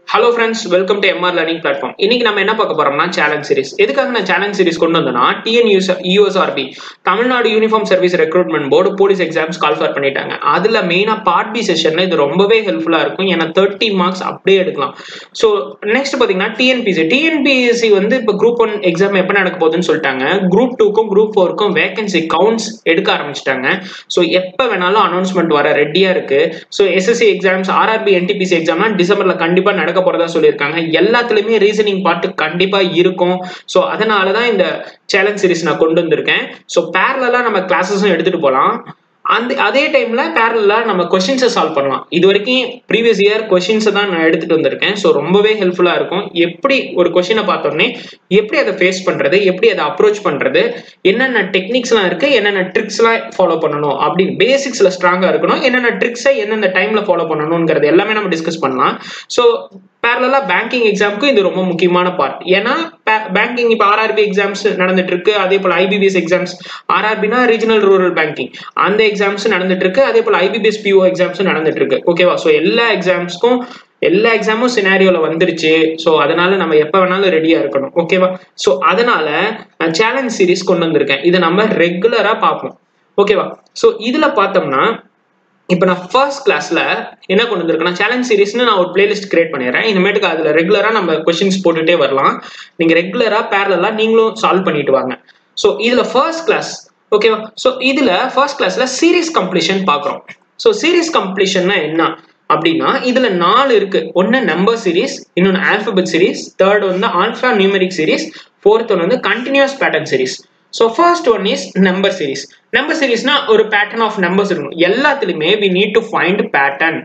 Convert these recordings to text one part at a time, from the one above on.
hello friends welcome to MR learning platform இன்னைக்கு நம்ம என்ன பார்க்க போறோம்னா சேலஞ்ச் சீரிஸ் எதுக்காக நான் சேலஞ்ச் சீரிஸ் கொண்டு வந்தேன்னா TN USRB Tamil Nadu uniform service recruitment board police exams call for பண்ணிட்டாங்க அதுல மெயினா பார்ட் பி செஷன்ல இது ரொம்பவே ஹெல்ப்ஃபுல்லா இருக்கும் ஏன்னா தேர்ட்டி மார்க்ஸ் அப்படியே எடுக்கலாம் ஸோ நெக்ஸ்ட் பாத்தீங்கன்னா டிஎன்பிசி டிஎன்பிஎஸ்சி வந்து இப்போ குரூப் ஒன் எக்ஸாம் எப்போ நடக்க போகுதுன்னு சொல்லிட்டாங்க குரூப் டூக்கும் குரூப் ஃபோருக்கும் வேகன்சி கவுண்ட்ஸ் எடுக்க ஆரம்பிச்சிட்டாங்க ஸோ எப்போ வேணாலும் அனௌன்ஸ்மெண்ட் வர ரெடியா இருக்கு so SSC exams RRB NTPC எக்ஸாம்லாம் டிசம்பர்ல கண்டிப்பா நடக்க போறதா சொல்லியிருக்காங்க எல்லாத்துலயுமே ரீசனிங் பார்ட் கண்டிப்பா இருக்கும் ஸோ அதனாலதான் இந்த சேலஞ்ச் சீரிஸ் நான் கொண்டு வந்திருக்கேன் ஸோ பேரலா நம்ம கிளாஸஸும் எடுத்துட்டு போகலாம் அந்த அதே டைம்ல பேரலா நம்ம கொஸ்டின்ஸை சால்வ் பண்ணலாம் இது வரைக்கும் ப்ரீவியஸ் இயர் கொஸ்டின்ஸை தான் நான் எடுத்துட்டு வந்திருக்கேன் ஸோ ரொம்பவே ஹெல்ப்ஃபுல்லா இருக்கும் எப்படி ஒரு கொஸ்டினை பார்த்தோன்னே எப்படி அதை ஃபேஸ் பண்றது எப்படி அதை அப்ரோச் பண்றது என்னென்ன டெக்னிக்ஸ்லாம் இருக்கு என்னென்ன ட்ரிக்ஸ்லாம் ஃபாலோ பண்ணணும் அப்படின்னு பேசிக்ஸ்ல ஸ்ட்ராங்கா இருக்கணும் என்னென்ன ட்ரிக்ஸை எந்தெந்த டைம்ல ஃபாலோ பண்ணணுங்கிறது எல்லாமே நம்ம டிஸ்கஸ் பண்ணலாம் ஸோ பேரலா பேங்கிங் எக்ஸாமுக்கு இது ரொம்ப முக்கியமான பார்ட் ஏன்னா பேங்கிங் இப்போ ஆர்ஆர்பி எக்ஸாம்ஸ் நடந்துட்டு இருக்கு அதே போல ஐபிபிஎஸ் எக்ஸாம்ஸ் ஆர்ஆர்பினா ரீஜனல் ரூரல் பேங்கிங் அந்த எக்ஸாம்ஸ் நடந்துட்டு இருக்கு அதே போல ஐபிபிஎஸ் பிஓ எக்ஸாம்ஸும் நடந்துட்டு இருக்கு ஓகேவா ஸோ எல்லா எக்ஸாம்ஸ்க்கும் எல்லா எக்ஸாமும் சினாரியோல வந்துருச்சு ஸோ அதனால நம்ம எப்போ வேணாலும் ரெடியா இருக்கணும் ஓகேவா ஸோ அதனால நான் சேலஞ்ச் சீரிஸ் கொண்டு வந்திருக்கேன் இதை நம்ம ரெகுலரா பார்ப்போம் ஓகேவா ஸோ இதுல பார்த்தோம்னா இப்போ நான் ஃபர்ஸ்ட் கிளாஸ்ல என்ன கொண்டு வந்திருக்கேன் சேலஞ்ச் சீரிஸ்னு நான் ஒரு பிளேலிஸ்ட் கிரியேட் பண்ணிடுறேன் இனிமேட்டுக்கு அதுல ரெகுலரா நம்ம கொஸ்டின்ஸ் போட்டுட்டே வரலாம் நீங்க ரெகுலரா பேரலா நீங்களும் சால்வ் பண்ணிட்டு வாங்க ஸோ இதுல ஃபர்ஸ்ட் கிளாஸ் ஓகேவா ஸோ இதுல ஃபர்ஸ்ட் கிளாஸ்ல சீரிஸ் கம்ப்ளீஷன் பார்க்குறோம் ஸோ சீரிஸ் கம்ப்ளீஷன்னா என்ன அப்படின்னா இதுல நாலு இருக்கு ஒன்னு நம்பர் சீரிஸ் இன்னொன்னு ஆல்பபெட் சீரிஸ் தேர்ட் வந்து alpha numeric series fourth one வந்து continuous pattern series so first one is number series number சீரிஸ்னா ஒரு பேட்டர்ன் ஆஃப் நம்பர்ஸ் இருக்கும் எல்லாத்துலயுமே we need to find pattern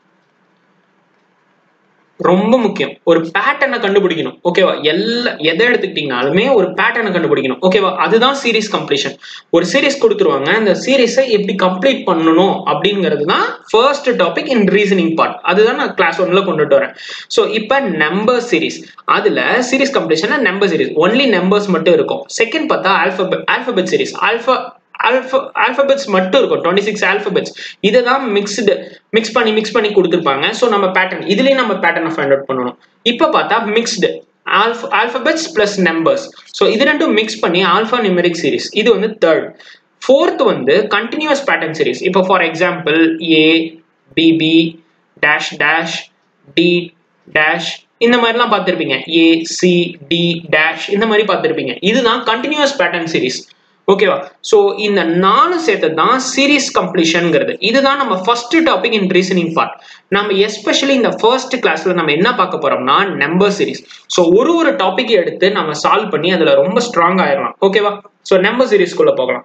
ரொம்ப முக்கியம் ஒரு பேட்டர்னை கண்டுபிடிக்கணும் ஓகேவா எல்லா எதை எடுத்துக்கிட்டீங்கனாலுமே ஒரு பேட்டர்னை கண்டுபிடிக்கணும் ஓகேவா அதுதான் சீரிஸ் கம்ப்ளீஷன் ஒரு சீரிஸ் கொடுத்துருவாங்க அந்த சீரிஸை எப்படி கம்ப்ளீட் பண்ணணும் அப்படிங்கிறது தான் first topic in reasoning part அதுதான் நான் கிளாஸ் ஒன்ல கொண்டுட்டு வரேன் ஸோ இப்போ நம்பர் சீரிஸ் அதுல series completion number series only numbers மட்டும் இருக்கும் செகண்ட் பார்த்தா alphabet alphabet series alpha alpha alphabets மட்டும் இருக்கும் டுவெண்ட்டி சிக்ஸ் ஆல்பபெட்ஸ் இதை தான் மிக்ஸ்டு மிக்ஸ் பண்ணி மிக்ஸ் பண்ணி கொடுத்துருப்பாங்க ஸோ நம்ம பேட்டர்ன் இதுலேயும் நம்ம பேட்டர்னை ஃபைண்ட் அவுட் பண்ணணும் இப்போ பார்த்தா mixed alpha alphabets plus numbers so இது ரெண்டும் மிக்ஸ் பண்ணி ஆல்ஃபா நியூமெரிக் சீரிஸ் இது வந்து தேர்ட் ஃபோர்த் வந்து கண்டினியூஸ் பேட்டர்ன் சீரிஸ் இப்போ for example A B B dash dash D dash இந்த மாதிரிலாம் பார்த்துருப்பீங்க ஏ சி டி டேஷ் இந்த மாதிரி பார்த்துருப்பீங்க இதுதான் கண்டினியூஸ் பேட்டர்ன் சீரிஸ் ஓகேவா ஸோ இந்த நாலு சேர்த்து தான் சீரீஸ் கம்ப்ளீஷன்ங்கிறது இதுதான் நம்ம first topic in reasoning part நம்ம எஸ்பெஷலி இந்த ஃபர்ஸ்ட் கிளாஸ்ல நம்ம என்ன பார்க்க போறோம்னா நம்பர் சீரிஸ் ஸோ ஒரு ஒரு டாபிக் எடுத்து நம்ம சால்வ் பண்ணி அதுல ரொம்ப ஸ்ட்ராங் ஆயிடலாம் ஓகேவா ஸோ நம்பர் சீரிஸ்குள்ள போகலாம்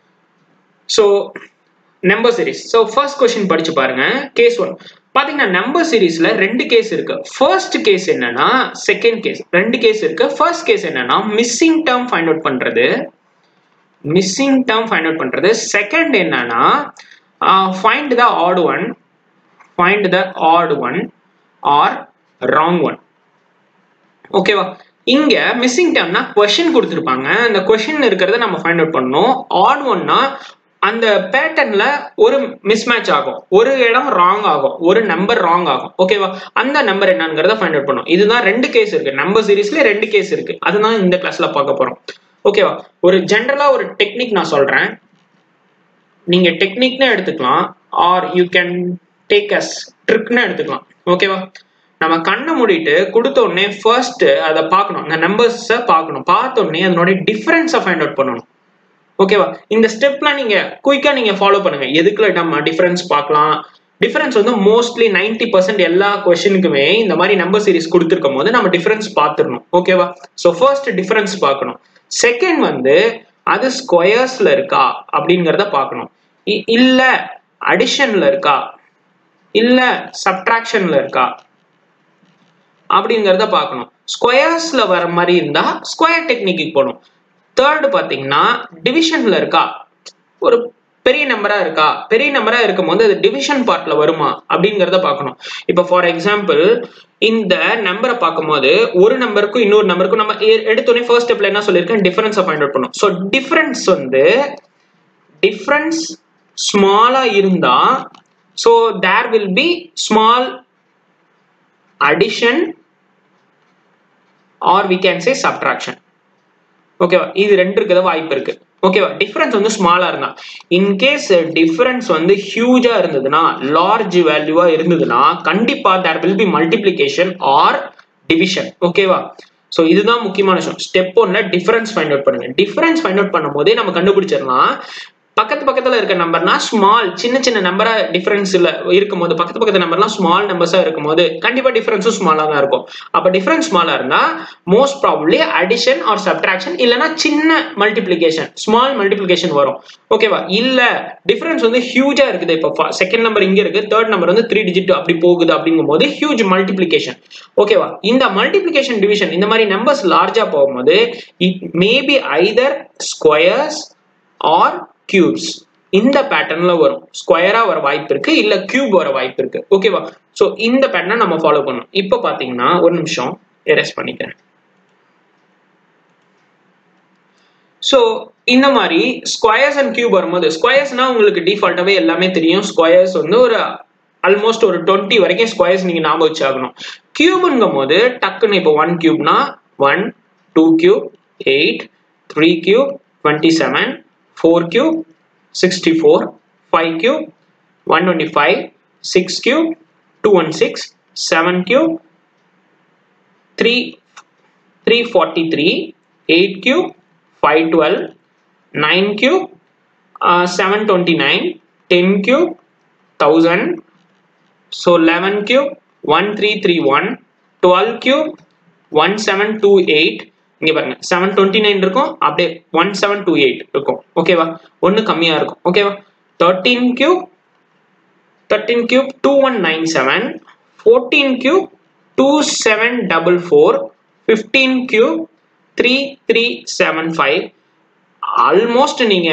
so number series so first question படிச்சு பாருங்க கேஸ் ஒன் பாத்தீங்கன்னா நம்பர் சீரீஸ்ல ரெண்டு கேஸ் இருக்கு ஃபர்ஸ்ட் கேஸ் என்னன்னா செகண்ட் கேஸ் ரெண்டு கேஸ் இருக்கு ஃபர்ஸ்ட் கேஸ் என்னன்னா மிஸ்ஸிங் டேர்ம் ஃபைண்ட் அவுட் பண்றது மிஸ்ஸிங் டேர்ம் ஃபைண்ட் அவுட் பண்றது செகண்ட் என்னன்னா find the odd one find the odd one or wrong one ஓகேவா இங்க மிஸ்ஸிங் டேர்ம்னா கொஷின் கொடுத்துருப்பாங்க அந்த கொஷின் இருக்கிறத நம்ம ஃபைண்ட் அவுட் பண்ணணும் ஆட் ஒன்னா அந்த பேட்டர்ன்ல ஒரு மிஸ்மேட்ச் ஆகும் ஒரு இடம் ராங் ஆகும் ஒரு நம்பர் ராங் ஆகும் ஓகேவா அந்த நம்பர் என்னங்கிறத ஃபைண்ட் அவுட் பண்ணும் இதுதான் ரெண்டு கேஸ் இருக்கு நம்பர் சீரீஸ்ல ரெண்டு கேஸ் இருக்கு அதுதான் இந்த கிளாஸ்ல பார்க்க போறோம் ஓகேவா ஒரு ஜென்ரலா ஒரு டெக்னிக் நான் சொல்றேன் நீங்க டெக்னிக்னு எடுத்துக்கலாம் or you can take as ட்ரிக்னு எடுத்துக்கலாம் ஓகேவா நம்ம கண்ணை மூடிட்டு கொடுத்த உடனே ஃபர்ஸ்ட் அதை பார்க்கணும் அந்த நம்பர்ஸை பார்க்கணும் பார்த்த உடனே அதனுடைய டிஃபரன்ஸை ஃபைண்ட் அவுட் பண்ணணும் ஓகேவா இந்த ஸ்டெப்லாம் நீங்க குயிக்கா நீங்க ஃபாலோ பண்ணுங்க எதுக்குள்ள நம்ம டிஃபரன்ஸ் பார்க்கலாம் டிஃபரன்ஸ் வந்து மோஸ்ட்லி நைன்டி பர்சன்ட் எல்லா கொஸ்டினுக்குமே இந்த மாதிரி நம்பர் சீரிஸ் கொடுத்துருக்கும் போது நம்ம டிஃபரன்ஸ் பார்த்துடணும் ஓகேவா ஸோ ஃபர்ஸ்ட் டிஃபரன்ஸ் பார்க்கணும் செகண்ட் வந்து அது ஸ்கொயர்ஸ்ல இருக்கா அப்படிங்கிறத பார்க்கணும் இல்ல அடிஷன்ல இருக்கா இல்ல சப்ட்ராக்ஷன்ல இருக்கா அப்படிங்கிறத பார்க்கணும் ஸ்கொயர்ஸ்ல வர மாதிரி இருந்தா ஸ்கொயர் டெக்னிக்கு போகணும் தேர்டு பாத்தீங்கன்னா டிவிஷன்ல இருக்கா ஒரு பெரிய நம்பரா இருக்கா பெரிய நம்பரா இருக்கும் போது அது டிவிஷன் பார்ட்ல வருமா அப்படிங்கிறத பார்க்கணும் இப்போ ஃபார் எக்ஸாம்பிள் இந்த நம்பரை பார்க்கும்போது ஒரு நம்பருக்கும் இன்னொரு நம்பருக்கும் நம்ம எடுத்தோடனே ஃபர்ஸ்ட் ஸ்டெப்ல என்ன சொல்லியிருக்கேன் டிஃபரன்ஸை ஃபைண்ட் அவுட் பண்ணும் ஸோ டிஃபரன்ஸ் வந்து டிஃபரன்ஸ் ஸ்மாலா இருந்தா so there will be small addition or we can say subtraction ஓகேவா இது ரெண்டு இருக்கிறத வாய்ப்பு இருக்கு ஓகேவா டிஃபரன்ஸ் வந்து ஸ்மாலா இருந்தா இன்கேஸ் டிஃபரன்ஸ் வந்து ஹியூஜா இருந்ததுன்னா லார்ஜ் வேல்யூவா இருந்ததுன்னா கண்டிப்பா there will be multiplication or division ஓகேவா ஸோ இதுதான் முக்கியமான விஷயம் ஸ்டெப் ஒன்ல டிஃபரன்ஸ் ஃபைண்ட் அவுட் பண்ணுங்க டிஃபரன்ஸ் ஃபைண்ட் அவுட் பண்ணும்போதே நம்ம கண்டுபிடிச்சிடலாம் பக்கத்து பக்கத்துல இருக்க நம்பர்னா ஸ்மால் சின்ன சின்ன நம்பரா டிஃபரன்ஸ்ல இருக்கும்போது பக்கத்து பக்கத்து நம்பர்லாம் ஸ்மால் நம்பர்ஸா இருக்கும்போது கண்டிப்பா டிஃபரன்ஸும் ஸ்மாலா தான் இருக்கும் அப்ப டிஃபரன்ஸ் ஸ்மாலா இருந்தா most probably addition or subtraction இல்லைன்னா சின்ன மல்டிபிளிகேஷன் ஸ்மால் மல்டிபிளிகேஷன் வரும் ஓகேவா இல்ல டிஃபரன்ஸ் வந்து ஹியூஜா இருக்குது இப்போ செகண்ட் நம்பர் இங்க இருக்கு தேர்ட் நம்பர் வந்து த்ரீ டிஜிட் அப்படி போகுது அப்படிங்கும் போது ஹியூஜ் மல்டிபிளிகேஷன் ஓகேவா இந்த மல்டிபிளிகேஷன் டிவிஷன் இந்த மாதிரி நம்பர்ஸ் லார்ஜா போகும்போது it maybe either squares or cubes இந்த பேட்டர்ன்ல வரும் ஸ்கொயரா வர வாய்ப்பு இருக்கு இல்ல கியூப் வர வாய்ப்பு இருக்கு ஓகேவா சோ இந்த பேட்டர்னை நம்ம ஃபாலோ பண்ணணும் இப்போ பாத்தீங்கன்னா ஒரு நிமிஷம் எரேஸ் பண்ணிக்கிறேன் ஸோ இந்த மாதிரி ஸ்கொயர்ஸ் அண்ட் கியூப் வரும்போது ஸ்கொயர்ஸ்னா உங்களுக்கு டிஃபால்ட்டாவே எல்லாமே தெரியும் ஸ்கொயர்ஸ் வந்து ஒரு ஆல்மோஸ்ட் ஒரு டுவெண்ட்டி வரைக்கும் ஸ்கொயர்ஸ் நீங்க ஞாபகம் வச்சாகணும் கியூப்ங்கும் போது டக்குன்னு இப்போ ஒன் கியூப்னா one two cube eight three cube twenty seven four cube sixty four five cube one twenty five six cube two one six seven cube three three forty three eight cube five twelve nine cube seven twenty nine ten cube thousand so eleven cube one three three one twelve cube one seven two eight இங்க பாருங்க seven twenty nine இருக்கும் அப்படியே one seven two eight இருக்கும் ஓகேவா ஒன்று கம்மியா இருக்கும் ஓகேவா thirteen cube thirteen cube two one nine seven fourteen cube two seven double four fifteen cube three three seven five almost நீங்க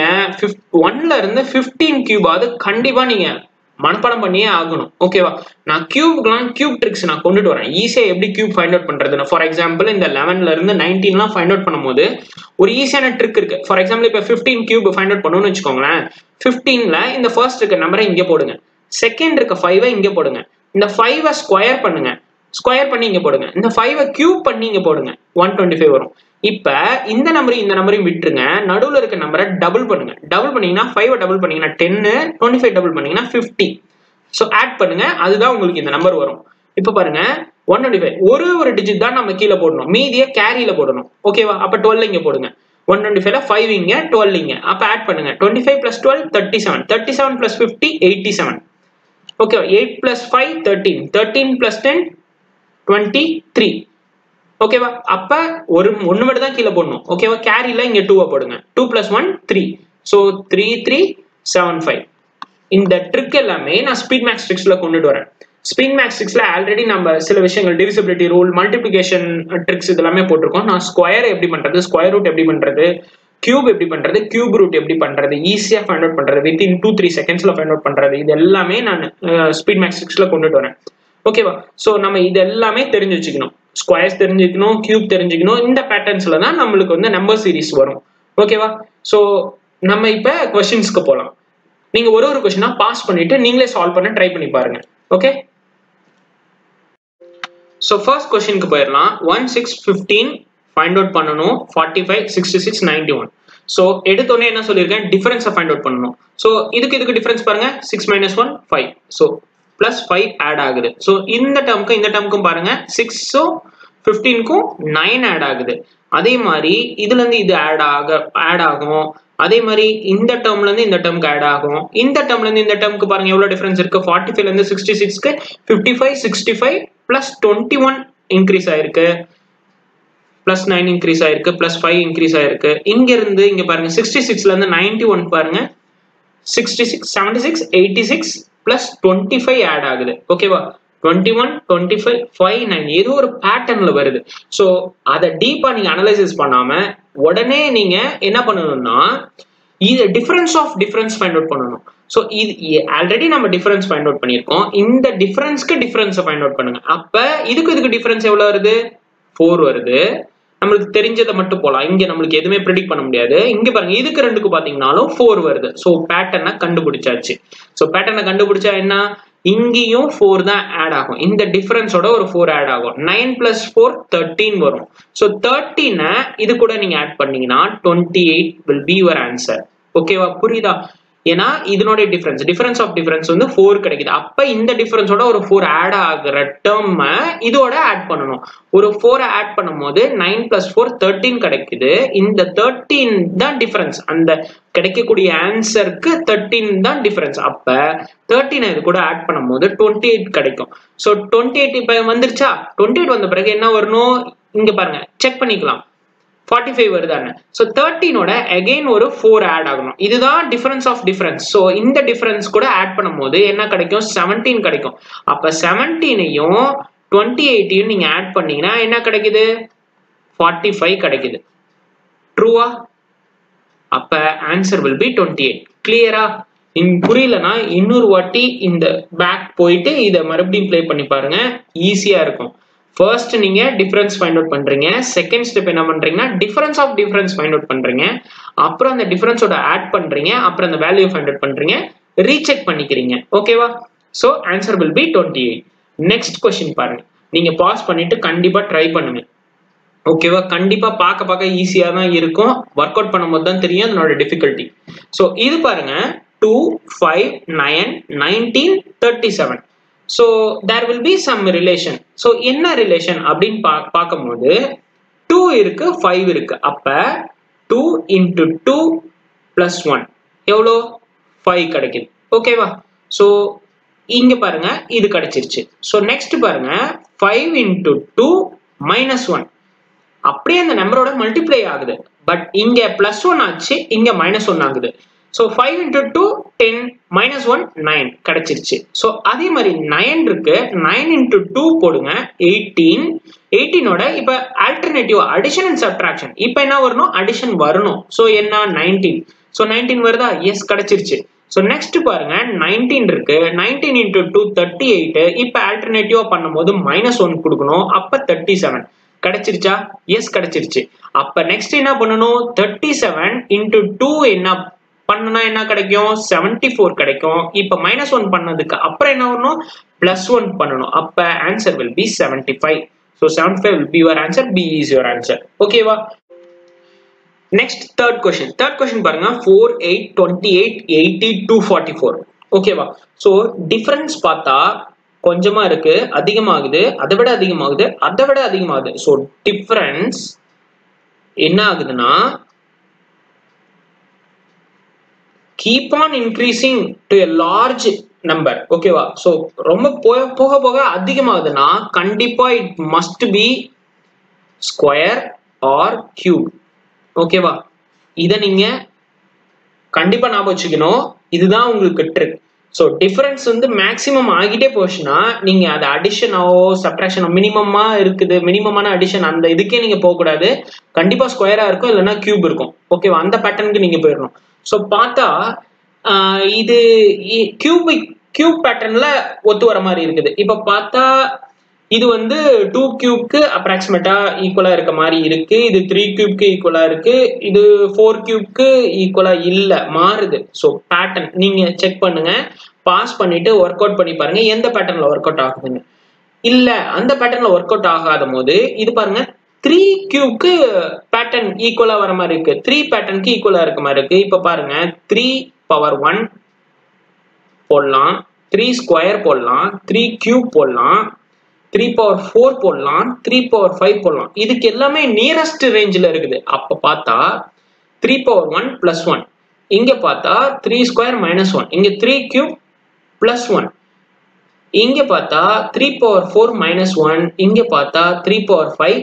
ஒன்ல இருந்து ஃபிஃப்டீன் கியூபாவது கண்டிப்பா நீங்க மனப்பாடம் பண்ணியே ஆகணும் ஓகேவா நான் கியூப்க்குலாம் கியூப் ட்ரிக்ஸ் நான் கொண்டுட்டு வரேன் ஈஸியா எப்படி கியூப் ஃபைண்ட் அவுட் பண்றதுன்னு ஃபார் எக்ஸாம்பிள் இந்த லெவன்ல இருந்து நைன்டீன்லாம் ஃபைண்ட் அவுட் பண்ணும்போது ஒரு ஈஸியான ட்ரிக் இருக்கு ஃபார் எக்ஸாம்பிள் இப்போ ஃபிஃப்டீன் கியூப் ஃபைண்ட் அவுட் பண்ணணும்னு வச்சுக்கோங்களேன் ஃபிஃப்டீன்ல இந்த ஃபர்ஸ்ட் இருக்க நம்பரை இங்கே போடுங்க செகண்ட் இருக்க ஃபைவை இங்கே போடுங்க இந்த ஃபைவை ஸ்கொயர் பண்ணுங்க ஸ்கொயர் பண்ணி இங்க போடுங்க இந்த ஃபைவை கியூப் பண்ணி இங்க போடுங்க ஒன் டுவெண்ட்டி ஃபைவ் வரும் இப்ப இந்த நம்பரையும் இந்த நம்பரையும் விட்டுருங்க நடுவில் இருக்க நம்பரை டபுள் பண்ணுங்க டபுள் பண்ணீங்கன்னா ஃபைவ் டபுள் பண்ணீங்கன்னா டென்னு டுவெண்ட்டி ஃபைவ் டபுள் பண்ணீங்கன்னா ஃபிஃப்டி ஸோ ஆட் பண்ணுங்க அதுதான் உங்களுக்கு இந்த நம்பர் வரும் இப்போ பாருங்க ஒன் டுவெண்ட்டி ஃபைவ் ஒரு ஒரு டிஜிட் தான் நம்ம கீழே போடணும் மீதியை கேரியில போடணும் ஓகேவா அப்ப டுவெல் இங்க போடுங்க ஒன் டுவெண்ட்டி ஃபைவ்ல ஃபைவ் இங்க டுவெல் இங்க அப்ப ஆட் பண்ணுங்க twenty five plus twelve thirty seven thirty seven plus fifty eighty seven ஓகேவா eight plus five thirteen thirteen plus ten twenty three ஓகேவா அப்ப ஒரு ஒன்று மட்டும் தான் கீழே போடணும் ஓகேவா கேரியில் இங்கே டூவை போடுங்க two plus one three so three three seven five இந்த ட்ரிக் எல்லாமே நான் ஸ்பீட் மேக்ஸ் ட்ரிக்ஸ்ல கொண்டுட்டு வரேன் ஸ்பீட் மேக்ஸ் ட்ரிக்ஸ்ல ஆல்ரெடி நம்ம சில விஷயங்கள் டிவிசிபிலிட்டி ரூல் மல்டிபிளிகேஷன் ட்ரிக்ஸ் இதெல்லாமே போட்டிருக்கோம் நான் ஸ்கொயர் எப்படி பண்றது ஸ்கொயர் ரூட் எப்படி பண்றது கியூப் எப்படி பண்றது கியூப் ரூட் எப்படி பண்றது ஈஸியா ஃபைண்ட் அவுட் பண்றது வித்தின் டூ த்ரீ செகண்ட்ஸ்ல ஃபைண்ட் அவுட் பண்றது இது எல்லாமே நான் ஸ்பீட் மேக்ஸ் ட்ரிக்ஸ்ல கொண்டுட்டு வரேன் ஓகேவா ஸோ நம்ம இது எல்லாமே தெரிஞ்சு வச்சுக்கணும் ஸ்கொயர்ஸ் தெரிஞ்சுக்கணும் கியூப் தெரிஞ்சுக்கணும் இந்த பேட்டர்ன்ஸ்ல தான் நம்மளுக்கு வந்து நம்பர் சீரிஸ் வரும் ஓகேவா ஸோ நம்ம இப்ப கொஸ்டின்ஸ்க்கு போகலாம் நீங்க ஒரு ஒரு கொஸ்டினா பாஸ் பண்ணிட்டு நீங்களே சால்வ் பண்ண ட்ரை பண்ணி பாருங்க ஓகே ஸோ ஃபர்ஸ்ட் கொஸ்டினுக்கு போயிடலாம் one six fifteen find out பண்ணணும் forty five sixty six ninety one so எடுத்தோடனே என்ன சொல்லியிருக்கேன் டிஃபரன்ஸை ஃபைண்ட் அவுட் பண்ணணும் ஸோ இதுக்கு இதுக்கு டிஃபரன்ஸ் பாருங்க six minus one five so plus five add ஆகுது ஸோ இந்த டேர்முக்கும் இந்த டேர்முக்கும் பாருங்க சிக்ஸும் ஃபிஃப்டீனுக்கும் நைன் ஆட் ஆகுது அதே மாதிரி இதுல இருந்து இது ஆட் ஆக ஆட் ஆகும் அதே மாதிரி இந்த டேர்ம்ல இருந்து இந்த டேர்முக்கு ஆட் ஆகும் இந்த டேர்ம்ல இருந்து இந்த டேர்முக்கு பாருங்க எவ்வளவு டிஃபரன்ஸ் இருக்கு ஃபார்ட்டி ஃபைவ்ல இருந்து சிக்ஸ்டி சிக்ஸ்க்கு fifty five sixty five plus twenty one increase ஆயிருக்கு பிளஸ் நைன் இன்க்ரீஸ் ஆயிருக்கு பிளஸ் ஃபைவ் இன்க்ரீஸ் ஆயிருக்கு இங்க இருந்து இங்க பாருங்க சிக்ஸ்டி சிக்ஸ்ல இருந்து நைன்டி ஒன் பாருங்க sixty six seventy six eighty six plus twenty five add ஆகுது ஓகேவா twenty one twenty five five nine ஏதோ ஒரு பேட்டர்ன்ல வருது ஸோ அதை டீப்பா நீங்க அனலைசிஸ் பண்ணாம உடனே நீங்க என்ன பண்ணணும்னா இது difference of difference find out பண்ணணும் ஸோ இது ஆல்ரெடி நம்ம டிஃபரன்ஸ் ஃபைண்ட் அவுட் பண்ணியிருக்கோம் இந்த டிஃபரன்ஸ்க்கு டிஃபரன்ஸை ஃபைண்ட் அவுட் பண்ணுங்க அப்ப இதுக்கு இதுக்கு டிஃபரன்ஸ் எவ்வளவு வருது ஃபோர் வருது நம்மளுக்கு தெரிஞ்சதை மட்டும் போலாம் இங்க நம்மளுக்கு எதுவுமே ப்ரிடிக் பண்ண முடியாது இங்க பாருங்க இதுக்கு ரெண்டுக்கு பாத்தீங்கன்னாலும் ஃபோர் வருது ஸோ பேட்டர்னை கண்டுபிடிச்சாச்சு ஸோ பேட்டர்னை கண்டுபிடிச்சா என்ன இங்கேயும் ஃபோர் தான் ஆட் ஆகும் இந்த டிஃபரன்ஸோட ஒரு ஃபோர் ஆட் ஆகும் நைன் பிளஸ் ஃபோர் தேர்ட்டீன் வரும் ஸோ தேர்ட்டீனை இது கூட நீங்க ஆட் பண்ணீங்கன்னா twenty eight will be your answer ஓகேவா புரியுதா ஏன்னா இதனுடைய டிஃபரன்ஸ் டிஃபரன்ஸ் ஆஃப் டிஃபரன்ஸ் வந்து ஃபோர் கிடைக்குது அப்ப இந்த டிஃபரன்ஸோட ஒரு ஃபோர் ஆட் ஆகுற டேர்ம் இதோட ஆட் பண்ணணும் ஒரு ஃபோரை ஆட் பண்ணும்போது நைன் பிளஸ் ஃபோர் தேர்ட்டீன் கிடைக்குது இந்த தேர்ட்டீன் தான் டிஃபரன்ஸ் அந்த கிடைக்கக்கூடிய ஆன்சருக்கு தேர்ட்டீன் தான் டிஃபரன்ஸ் அப்ப தேர்ட்டீன் இது கூட ஆட் பண்ணும்போது டுவெண்ட்டி எயிட் கிடைக்கும் ஸோ டுவெண்ட்டி எயிட் இப்போ வந்துருச்சா டுவெண்ட்டி எயிட் வந்த பிறகு என்ன வரணும் இங்க பாருங்க செக் பண்ணிக்கலாம் ஃபார்ட்டி ஃபைவ் வருதானே ஸோ தேர்ட்டீனோட அகெயின் ஒரு ஃபோர் ஆட் ஆகணும் இதுதான் டிஃபரன்ஸ் ஆஃப் டிஃபரன்ஸ் ஸோ இந்த டிஃபரன்ஸ் கூட ஆட் பண்ணும்போது என்ன கிடைக்கும் செவன்டீன் கிடைக்கும் அப்போ செவன்டீனையும் டுவெண்ட்டி எயிட்டையும் நீங்கள் ஆட் பண்ணீங்கன்னா என்ன கிடைக்குது ஃபார்ட்டி ஃபைவ் கிடைக்குது ட்ரூவா அப்ப answer will be twenty eight கிளியரா புரியலனா இன்னொரு வாட்டி இந்த பேக் போயிட்டு இதை மறுபடியும் ப்ளே பண்ணி பாருங்க ஈஸியா இருக்கும் ஃபர்ஸ்ட் நீங்க டிஃபரன்ஸ் ஃபைண்ட் அவுட் பண்றீங்க செகண்ட் ஸ்டெப் என்ன பண்றீங்கன்னா difference of difference find out பண்றீங்க அப்புறம் அந்த டிஃபரன்ஸோட ஆட் பண்றீங்க அப்புறம் அந்த வேல்யூ ஃபைண்ட் அவுட் பண்றீங்க ரீசெக் பண்ணிக்கிறீங்க ஓகேவா so answer will be twenty eight next question பாருங்க நீங்க பாஸ் பண்ணிட்டு கண்டிப்பா ட்ரை பண்ணுங்க ஓகேவா கண்டிப்பா பார்க்க பார்க்க ஈஸியா தான் இருக்கும் ஒர்க் அவுட் பண்ணும்போது தான் தெரியும் அதனோட டிஃபிகல்ட்டி ஸோ இது பாருங்க two five nine nineteen thirty seven so there will be some relation so என்ன ரிலேஷன் அப்படின்னு பா பார்க்கும்போது டூ இருக்கு ஃபைவ் இருக்கு அப்ப two into two plus one எவ்வளோ ஃபைவ் கிடைக்குது ஓகேவா ஸோ இங்க பாருங்க இது கிடைச்சிருச்சு ஸோ நெக்ஸ்ட் பாருங்க five into two minus one அப்படியே அந்த நம்பரோட மல்டிப்ளை ஆகுது பட் இங்க பிளஸ் ஒன் ஆச்சு இங்க மைனஸ் ஒன் ஆகுது so five into two ten minus one nine கிடைச்சிருச்சு ஸோ அதே மாதிரி நைன் இருக்கு நைன் இன்டூ டூ போடுங்க எயிட்டீன் எயிட்டீனோட இப்போ ஆல்டர்னேட்டிவ் அடிஷன் அண்ட் சப்ட்ராக்ஷன் இப்போ என்ன வரணும் அடிஷன் வரணும் ஸோ என்ன நைன்டீன் ஸோ நைன்டீன் வருதா எஸ் கிடைச்சிருச்சு ஸோ நெக்ஸ்ட் பாருங்க நைன்டீன் இருக்கு nineteen into two thirty eight இப்போ ஆல்டர்னேட்டிவா பண்ணும்போது மைனஸ் ஒன் கொடுக்கணும் அப்போ தேர்ட்டி செவன் கிடைச்சிருச்சா எஸ் கிடைச்சிருச்சு அப்ப நெக்ஸ்ட் என்ன பண்ணணும் தேர்ட்டி செவன் இன்டூ டூ என்ன பண்ணனா என்ன கிடைக்கும் செவன்டி ஃபோர் கிடைக்கும் இப்ப மைனஸ் ஒன் பண்ணதுக்கு அப்புறம் என்ன வரணும் பிளஸ் ஒன் பண்ணணும் அப்ப answer will be seventy five so seventy five will be your answer B is your answer ஓகேவா next third question third question பாருங்க four eight twenty eight eighty two forty four ஓகேவா so difference பார்த்தா கொஞ்சமா இருக்கு அதிகமாகுது அதை விட அதிகமாகுது அதை விட அதிகமாகுது ஸோ டிஃபரன்ஸ் என்ன ஆகுதுன்னா keep on increasing to a large number ஓகேவா ஸோ ரொம்ப போக போக போக அதிகமாகுதுன்னா கண்டிப்பா it must be square or cube ஓகேவா இதை நீங்க கண்டிப்பா ஞாபகம் வச்சுக்கணும் இதுதான் உங்களுக்கு ட்ரிக் ஸோ டிஃபரன்ஸ் வந்து மேக்ஸிமம் ஆகிட்டே போச்சுன்னா நீங்க அது அடிஷனாவோ சப்ட்ராக்ஷனோ மினிமமா இருக்குது மினிமமான அடிஷன் அந்த இதுக்கே நீங்க போகக்கூடாது கண்டிப்பா ஸ்கொயரா இருக்கும் இல்லைன்னா கியூப் இருக்கும் ஓகேவா அந்த பேட்டர்னுக்கு நீங்க போயிடணும் ஸோ பார்த்தா இது கியூபிக் கியூப் பேட்டர்ன்ல ஒத்து வர மாதிரி இருக்குது இப்போ பார்த்தா இது வந்து டூ கியூப்க்கு அப்ராக்சிமேட்டா ஈக்குவலா இருக்க மாதிரி இருக்கு இது த்ரீ கியூப்க்கு ஈக்குவலா இருக்கு இது ஃபோர் கியூப்க்கு ஈக்குவலா இல்ல மாறுது ஸோ பேட்டர்ன் நீங்க செக் பண்ணுங்க பாஸ் பண்ணிட்டு ஒர்க் அவுட் பண்ணி பாருங்க எந்த பேட்டர்ன்ல ஒர்க் அவுட் ஆகுதுன்னு இல்ல அந்த பேட்டர்ன்ல ஒர்க் அவுட் ஆகாத போது இது பாருங்க த்ரீ கியூப்க்கு பேட்டர்ன் ஈக்குவலா வர மாதிரி இருக்கு த்ரீ பேட்டர்னுக்கு ஈக்குவலா இருக்க மாதிரி இருக்கு இப்ப பாருங்க த்ரீ பவர் ஒன் போடலாம் த்ரீ ஸ்கொயர் போடலாம் த்ரீ கியூப் போடலாம் த்ரீ பவர் ஃபோர் போடலாம் த்ரீ பவர் ஃபைவ் போடலாம் இதுக்கு எல்லாமே நியரஸ்ட் ரேஞ்சில் இருக்குது அப்போ பார்த்தா three power one plus one இங்கே பார்த்தா த்ரீ ஸ்கொயர் மைனஸ் ஒன் இங்கே த்ரீ கியூப் பிளஸ் ஒன் இங்கே பார்த்தா three power four minus one இங்கே பார்த்தா three power five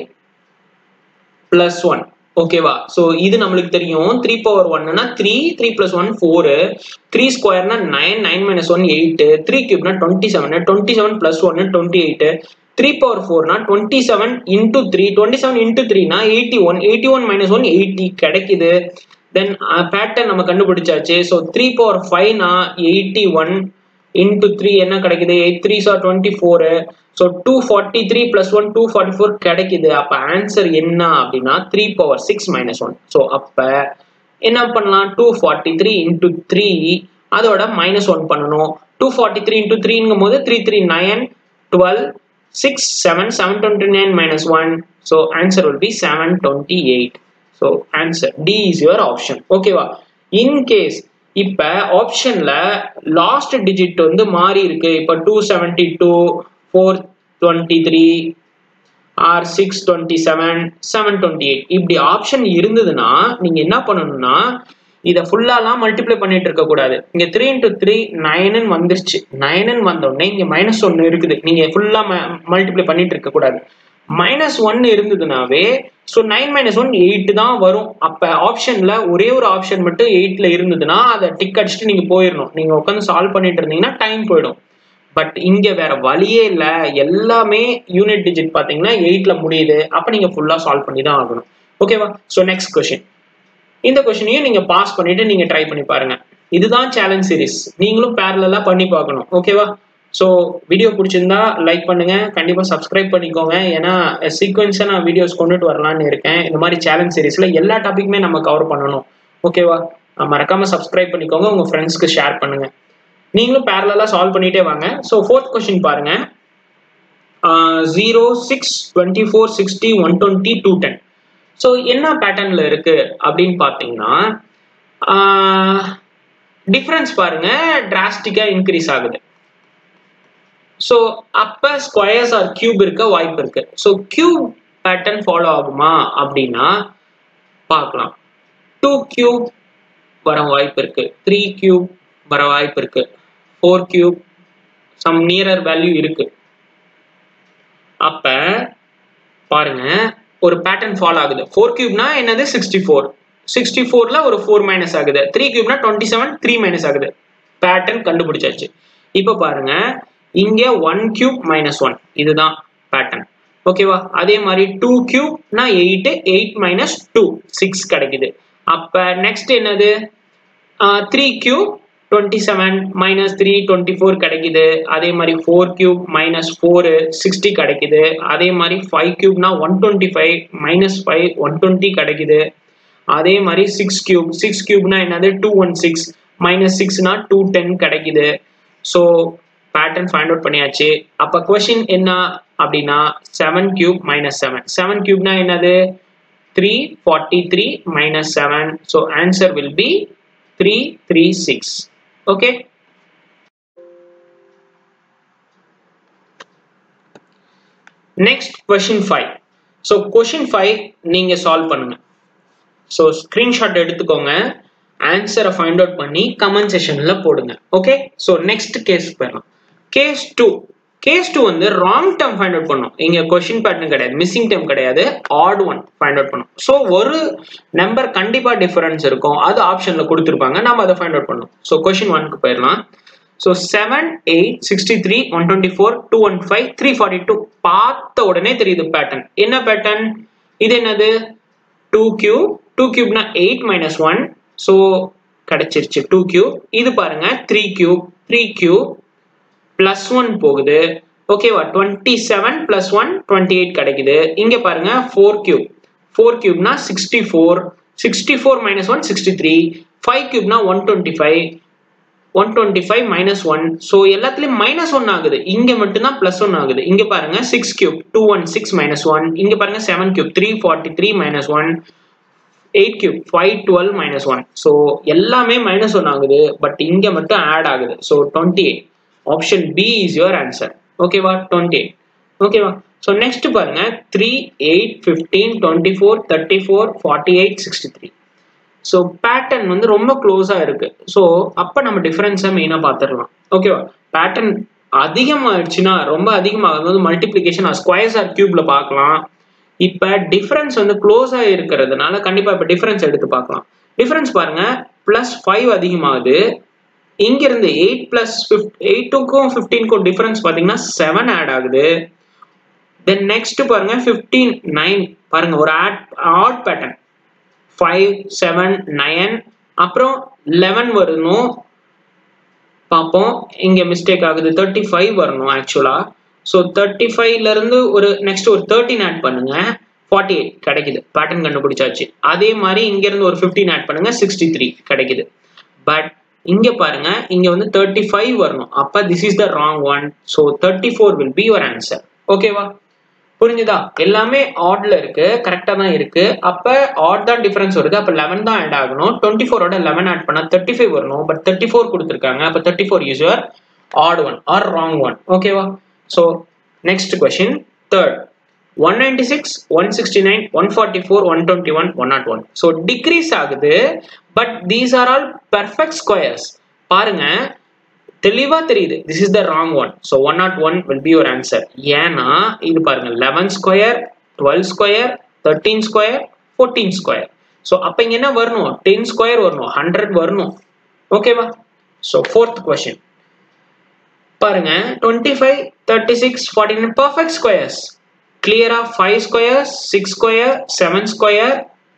plus one ஓகேவா ஸோ இது நம்மளுக்கு தெரியும் த்ரீ பவர் ஒன்னா three three plus one four three ஸ்கொயர்னா nine nine minus one eight three கியூப்னா twenty seven twenty seven plus one twenty eight three power ஃபோர்னா twenty seven into three twenty seven into த்ரீனா eighty one eighty one minus one eighty கிடைக்குது then pattern நம்ம கண்டுபிடிச்சாச்சு so three power ஃபைவ்னா eighty one into three என்ன கிடைக்குது eight three சார் twenty four so two forty three plus one two forty four கிடைக்குது அப்போ ஆன்சர் என்ன அப்படின்னா three power six minus one so அப்போ என்ன பண்ணலாம் two forty three into three அதோட மைனஸ் ஒன் பண்ணணும் டூ ஃபார்ட்டி த்ரீ இன்டூ த்ரீங்கும் போது three three nine twelve six seven seven twenty nine minus one so answer will be seven twenty eight so answer D is your option ஓகேவா in case இப்ப ஆப்ஷன்ல last digit வந்து மாறி இருக்கு இப்ப two seventy two four twenty three or six twenty seven seven twenty eight இப்படி option இருந்ததுன்னா நீங்க என்ன பண்ணணும்னா இதை ஃபுல்லாலாம் மல்டிப்ளை பண்ணிட்டு இருக்க கூடாது இங்க த்ரீ இன்டூ த்ரீ நைனு வந்துருச்சு நைனு வந்த உடனே இங்க மைனஸ் ஒன்னு இருக்குது நீங்க ஃபுல்லா மல்டிப்ளை பண்ணிட்டு இருக்க கூடாது மைனஸ் ஒன் இருந்ததுனாவே so nine minus one eight தான் வரும் அப்ப ஆப்ஷன்ல ஒரே ஒரு ஆப்ஷன் மட்டும் எயிட்ல இருந்ததுன்னா அதை டிக் அடிச்சுட்டு நீங்க போயிடணும் நீங்க உட்காந்து சால்வ் பண்ணிட்டு இருந்தீங்கன்னா டைம் போயிடும் பட் இங்க வேற வழியே இல்ல எல்லாமே யூனிட் டிஜிட் பாத்தீங்கன்னா எயிட்ல முடியுது அப்ப நீங்க ஃபுல்லா சால்வ் பண்ணி தான் ஆகணும் ஓகேவா ஸோ நெக்ஸ்ட் கொஸ்டின் இந்த கொஸ்டினையும் நீங்க பாஸ் பண்ணிட்டு நீங்க ட்ரை பண்ணி பாருங்க இதுதான் சேலஞ்ச் சீரிஸ் நீங்களும் பேரலா பண்ணி பார்க்கணும் ஓகேவா ஸோ வீடியோ பிடிச்சிருந்தா லைக் பண்ணுங்க கண்டிப்பா சப்ஸ்கிரைப் பண்ணிக்கோங்க ஏன்னா சீக்வன்ஸா நான் வீடியோஸ் கொண்டுட்டு வரலான்னு இருக்கேன் இந்த மாதிரி சேலஞ்ச் சீரிஸ்ல எல்லா டாபிக்குமே நம்ம கவர் பண்ணணும் ஓகேவா மறக்காம சப்ஸ்கிரைப் பண்ணிக்கோங்க உங்க ஃப்ரெண்ட்ஸ்க்கு ஷேர் பண்ணுங்க நீங்களும் பேரலா சால்வ் பண்ணிட்டே வாங்க ஸோ ஃபோர்த் கொஸ்டின் பாருங்க zero six twenty four sixty one twenty two ten so என்ன பேட்டர்ன்ல இருக்கு அப்படின்னு பார்த்தீங்கன்னா டிஃப்ரென்ஸ் பாருங்க டிராஸ்டிக்கா இன்க்ரீஸ் ஆகுது ஸோ அப்ப ஸ்கொயர்ஸ் ஆர் கியூப் இருக்க வாய்ப்பு இருக்கு ஸோ கியூப் பேட்டர்ன் ஃபாலோ ஆகுமா அப்படின்னா பார்க்கலாம் டூ கியூப் வர வாய்ப்பு இருக்கு த்ரீ கியூப் வர வாய்ப்பு இருக்கு four cube some nearer value இருக்கு அப்ப பாருங்க ஒரு பேட்டர்ன் ஃபாலோ ஆகுது ஃபோர் கியூப்னா என்னது சிக்ஸ்டி ஃபோர் சிக்ஸ்டி ஃபோர்ல ஒரு ஃபோர் மைனஸ் ஆகுது த்ரீ கியூப்னா டுவெண்ட்டி செவன் த்ரீ மைனஸ் ஆகுது பேட்டர்ன் கண்டுபிடிச்சாச்சு இப்போ பாருங்க இங்க ஒன் கியூப் மைனஸ் ஒன் இதுதான் பேட்டர்ன் ஓகேவா அதே மாதிரி டூ கியூப்னா eight eight minus two six கிடைக்குது அப்ப நெக்ஸ்ட் என்னது three cube twenty seven minus three twenty four கிடைக்குது அதே மாதிரி four cube minus four sixty கிடைக்குது அதே மாதிரி ஃபைவ் கியூப்னா one twenty five minus five one twenty கிடைக்குது அதே மாதிரி சிக்ஸ் கியூப் சிக்ஸ் கியூப்னா என்னது டூ ஒன் சிக்ஸ் மைனஸ் சிக்ஸ்னா டூ டென் கிடைக்குது ஸோ பேட்டர்ன் ஃபைண்ட் அவுட் பண்ணியாச்சு அப்போ கொஷின் என்ன அப்படின்னா seven cube minus seven seven கியூப்னா என்னது three forty three minus seven so answer will be three three six okay next question five so question five நீங்க solve பண்ணுங்க so screenshot எடுத்துக்கோங்க ஆன்சரை ஃபைண்ட் அவுட் பண்ணி கமெண்ட் செஷன்ல போடுங்க ஓகே ஸோ நெக்ஸ்ட் கேஸ் போயிடலாம் கேஸ் டூ கேஸ் டூ வந்து wrong term find out பண்ணும் இங்க கொஸ்டின் பேட்டர்ன் கிடையாது மிஸ்ஸிங் டேர்ம் கிடையாது ஆட் ஒன் ஃபைண்ட் அவுட் பண்ணும் ஸோ ஒரு நம்பர் கண்டிப்பா டிஃபரன்ஸ் இருக்கும் அது ஆப்ஷன்ல கொடுத்துருப்பாங்க நம்ம அதை ஃபைண்ட் அவுட் பண்ணோம் ஸோ கொஸ்டின் ஒன்க்கு போயிடலாம் so seven eight sixty three one twenty four two one five three forty two பார்த்த உடனே தெரியுது பேட்டர்ன் என்ன பேட்டர்ன் இது என்னது டூ கியூ டூ கியூப்னா எயிட் மைனஸ் ஒன் ஸோ கிடைச்சிருச்சு டூ கியூப் இது பாருங்க three cube three cube plus one போகுது ஓகேவா twenty seven plus one twenty eight கிடைக்குது இங்க பாருங்க ஃபோர் கியூப் ஃபோர் கியூப்னா sixty four sixty four minus one sixty three five கியூப்னா one twenty five one twenty five minus one so எல்லாத்துலயும் minus one ஆகுது இங்க மட்டும்தான் பிளஸ் ஒன் ஆகுது இங்க பாருங்க six cube two one six minus one இங்க பாருங்க seven cube three forty three minus one eight cube five twelve minus one so எல்லாமே மைனஸ் ஒன் ஆகுது பட் இங்க மட்டும் ஆட் ஆகுது so twenty eight option B is your answer ஓகேவா twenty eight ஓகேவா so next பாருங்க three eight fifteen twenty four thirty four forty eight sixty three so pattern வந்து ரொம்ப க்ளோஸாக இருக்கு ஸோ அப்போ நம்ம டிஃபரன்ஸை மெயினாக பார்த்துடலாம் ஓகேவா பேட்டர்ன் அதிகமாகிடுச்சுன்னா ரொம்ப அதிகமாகும் போது மல்டிப்ளிகேஷன் ஸ்கொயர்ஸ் ஆர் கியூப்ல பார்க்கலாம் இப்போ டிஃபரன்ஸ் வந்து க்ளோஸாக இருக்கிறதுனால கண்டிப்பாக இப்போ டிஃபரன்ஸ் எடுத்து பார்க்கலாம் டிஃபரன்ஸ் பாருங்க ப்ளஸ் ஃபைவ் அதிகமாகுது இங்கிருந்து எயிட் பிளஸ் எயிட்டுக்கும் ஃபிஃப்டீனுக்கும் டிஃபரன்ஸ் பார்த்தீங்கன்னா செவன் ஆட் ஆகுது தென் நெக்ஸ்ட் பாருங்க ஃபிஃப்டீன் நைன் பாருங்க ஒரு odd odd pattern five seven nine அப்புறம் லெவன் வரணும் பார்ப்போம் இங்க மிஸ்டேக் ஆகுது தேர்ட்டி ஃபைவ் வரணும் ஆக்சுவலா ஸோ தேர்ட்டி ஃபைவ்ல இருந்து ஒரு நெக்ஸ்ட் ஒரு தேர்ட்டின் ஆட் பண்ணுங்க ஃபார்ட்டி எயிட் கிடைக்குது பேட்டர்ன் கண்டுபிடிச்சாச்சு அதே மாதிரி இங்க இருந்து ஒரு ஃபிஃப்டீன் ஆட் பண்ணுங்க சிக்ஸ்டி த்ரீ கிடைக்குது பட் இங்க பாருங்க இங்க வந்து தேர்ட்டி ஃபைவ் வரணும் அப்ப this is the wrong one so thirty four will be your answer ஓகேவா புரிஞ்சுதா எல்லாமே ஆட்ல இருக்கு கரெக்டா தான் இருக்கு அப்ப ஆட் தான் டிஃபரன்ஸ் வருது அப்ப லெவன் தான் ஆட் ஆகணும் டுவெண்ட்டி ஃபோரோட லெவன் ஆட் பண்ணா தேர்ட்டி ஃபைவ் வரணும் பட் தேர்ட்டி ஃபோர் கொடுத்துருக்காங்க அப்ப thirty four is your odd one or wrong one ஓகேவா so next question third one ninety six one sixty nine one forty four one twenty one one nought one so decrease ஆகுது but these are all perfect squares பாருங்க தெளிவா தெரியுது this is the wrong one so one nought one will be your answer ஏன்னா இது பாருங்க eleven square twelve square thirteen square fourteen square so அப்போ இங்க என்ன வரணும் டென் ஸ்கொயர் வரணும் ஹண்ட்ரட் வரணும் ஓகேவா ஸோ ஃபோர்த் கொஸ்டின் பாருங்க twenty five thirty six forty nine perfect squares கிளியரா five square six square seven square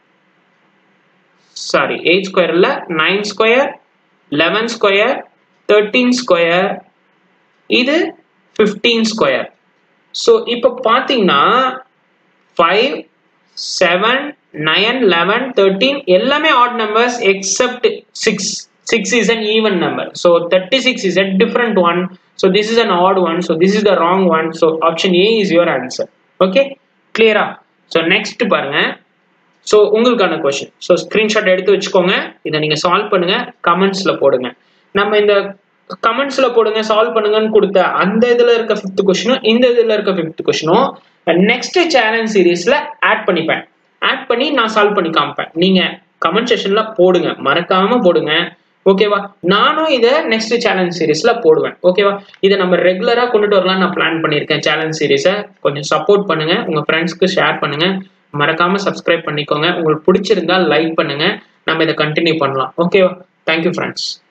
sorry eight square இல்ல nine square eleven square thirteen square இது ஃபிஃப்டீன் ஸ்கொயர் ஸோ இப்போ பார்த்தீங்கன்னா five seven nine eleven thirteen எல்லாமே odd numbers except six six is an even number so thirty six is a different one so this is an odd one so this is the wrong one so option A is your answer okay கிளியரா so next பாருங்க so உங்களுக்கான question so screenshot எடுத்து வச்சுக்கோங்க இதை நீங்கள் solve பண்ணுங்க கமெண்ட்ஸ்ல போடுங்க நம்ம இந்த கமெண்ட்ஸ்ல போடுங்க சால்வ் பண்ணுங்கன்னு கொடுத்த அந்த இதுல இருக்க ஃபிஃப்த் கொஸ்டினும் இந்த இதுல இருக்க ஃபிஃப்த் கொஸ்டினும் நெக்ஸ்ட் சேலஞ்ச் சீரீஸ்ல ஆட் பண்ணிப்பேன் ஆட் பண்ணி நான் சால்வ் பண்ணி காமிப்பேன் நீங்க கமெண்ட் செஷன்ல போடுங்க மறக்காம போடுங்க ஓகேவா நானும் இதை நெக்ஸ்ட் சேலஞ்ச் சீரீஸ்ல போடுவேன் ஓகேவா இதை நம்ம ரெகுலரா கொண்டுட்டு வரலாம் நான் பிளான் பண்ணியிருக்கேன் சேலஞ்ச் சீரீஸை கொஞ்சம் சப்போர்ட் பண்ணுங்க உங்க ஃப்ரெண்ட்ஸ்க்கு ஷேர் பண்ணுங்க மறக்காம சப்ஸ்கிரைப் பண்ணிக்கோங்க உங்களுக்கு பிடிச்சிருந்தா லைக் பண்ணுங்க நம்ம இதை கண்டினியூ பண்ணலாம் ஓகேவா தேங்க்யூ ஃப்ரெண்ட்ஸ்